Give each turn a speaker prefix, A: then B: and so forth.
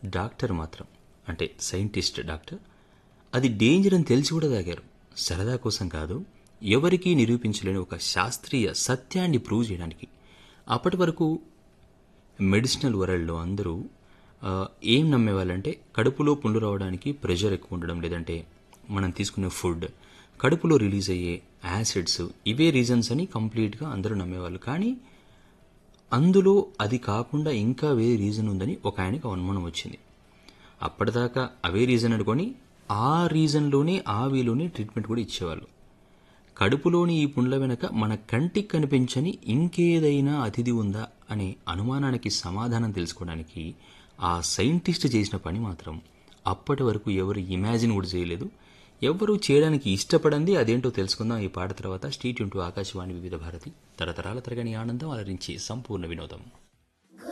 A: doctor మాత్రం అంటే scientist doctor అది డేంజర్ అని తెలిసి కూడా తాగారు సరదా కోసం కాదు ఎవరికీ నిరూపించలేని ఒక శాస్త్రీయ సత్యాన్ని ప్రూవ్ చేయడానికి అప్పటి వరకు మెడిసినల్ వరల్డ్లో అందరూ ఆ, ఏం నమ్మేవాళ్ళంటే కడుపులో పుండు రావడానికి ప్రెషర్ ఎక్కువ ఉండడం లేదంటే మనం తీసుకునే ఫుడ్ కడుపులో రిలీజ్ అయ్యే యాసిడ్స్ ఇవే రీజన్స్ అని కంప్లీట్గా అందరూ నమ్మేవాళ్ళు కానీ అందులో అది కాకుండా ఇంకా వేరే రీజన్ ఉందని ఒక ఆయనకు అనుమానం వచ్చింది అప్పటిదాకా అవే రీజన్ అనుకొని ఆ రీజన్లోనే ఆ వేలోనే ట్రీట్మెంట్ కూడా ఇచ్చేవాళ్ళు కడుపులోని ఈ పుండ్ల వెనక మన కంటికి కనిపించని ఇంకేదైనా అతిథి ఉందా అనే అనుమానానికి సమాధానం తెలుసుకోవడానికి ఆ సైంటిస్ట్ చేసిన పని మాత్రం అప్పటి వరకు ఎవరు ఇమాజిన్ కూడా చేయలేదు ఎవరు చేయడానికి ఇష్టపడంది అదేంటో తెలుసుకుందాం ఈ పాట తర్వాత స్టేట్ టు ఆకాశవాణి వివిధ భారతి తరతరాల తరగని ఆనందం అలరించి సంపూర్ణ వినోదం